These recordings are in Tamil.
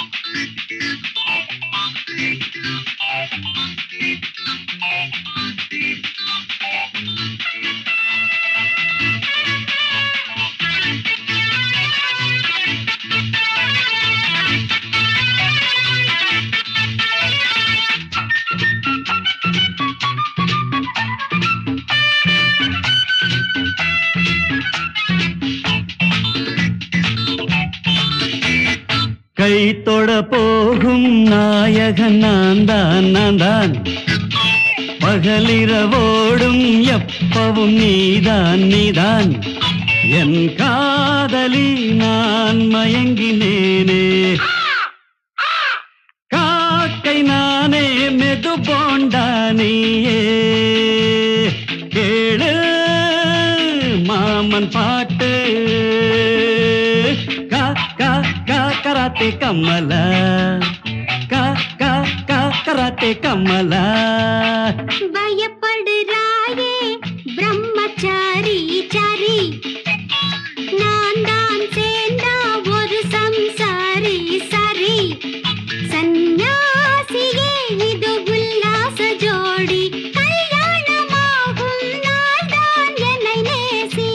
கை தொட போகும் நாயகன் நான் தான் நான் தான் பகலிரவோடும் எப்பவும் நீதான் நீதான் என் காதலி நான் மயங்கினேனே காக்கை நானே மெது போண்டா நீயே கேளு மாமன் பாட்டு கா கா கா கராத்தே கம்மல கா கா கா கராத்தே கம்மல பயப்படுறாயே பிரம்மச்சாரி சாரி நான் தான் சேர்ந்தா ஒரு சம்சாரி சரி சந்நியாசியே இது உல்லாச ஜோடி கல்யாணமாகும் நாள் தான் என்னை நேசி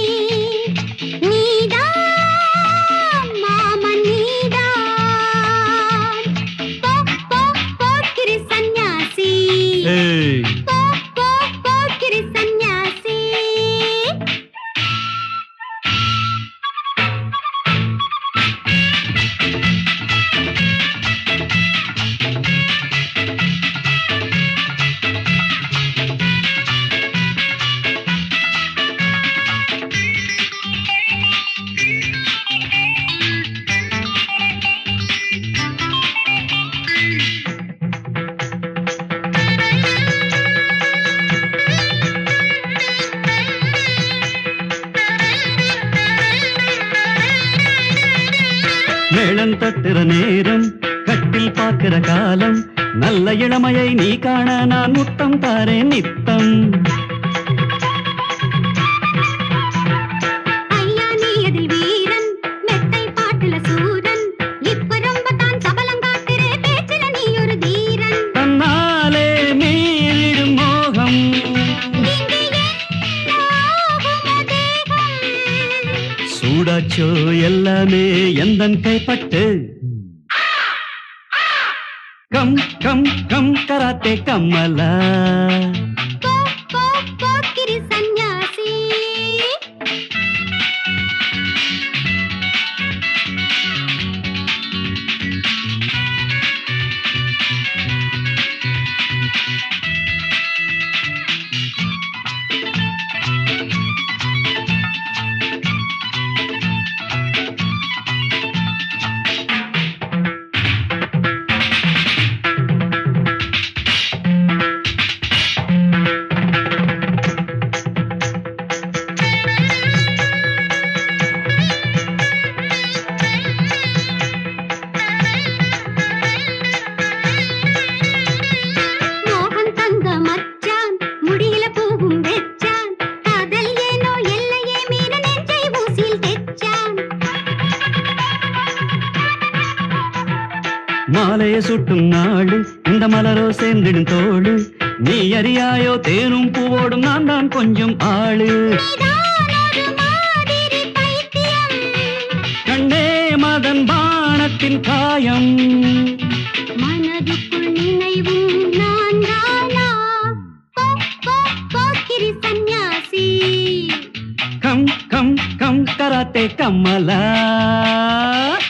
நீதான் மாமன் நீதான் போ போ போக்கிரி சந்நியாசி ஏய் போ போ போக்கிரி சந்நியாசி மேளம் தட்டுற நேரம் கட்டில் பார்க்கிற காலம் நல்ல இளமையை நீ காண நான் முத்தம் தாரேன் நித்தம் ஐயா நீ எதில் வீரன் மெத்தை பாட்டுல சூரன் இப்ப ரொம்ப தான் சபலம் காட்டுறே பேச்சுல நீ ஒரு தீரன் தன்னாலே மீறிடும் மோகம் இங்கு என்ன ஆகுமோ தேகம் சூடாச்சோ எல்லாமே எந்தன் கைப்பட்டு கம் கம் கம் கராத்தே கம்மலா போ போ போக்கிரி சந்நியாசி மோகன் தங்க மச்சான் முடியில பூவும் வெச்சான் காதல் ஏனோ எல்லையே மீற நெஞ்சை ஊசியில் தெச்சான் மாலைய சுட்டும் நாடு இந்த மலரோ சேர்ந்திடும் தோடு நீ அறியாயோ தேனும் பூவோடும் நான் தான் கொஞ்சம் ஆளு நீதான் ஒரு மாதிரி பைத்தியம் கண்ணே மதன் பாணத்தின் காயம் மனதுக்குள் நினைவும் நான் தானா போ போ போக்கிரி சந்நியாசி கம் கம் கம் கராத்தே கம்மலா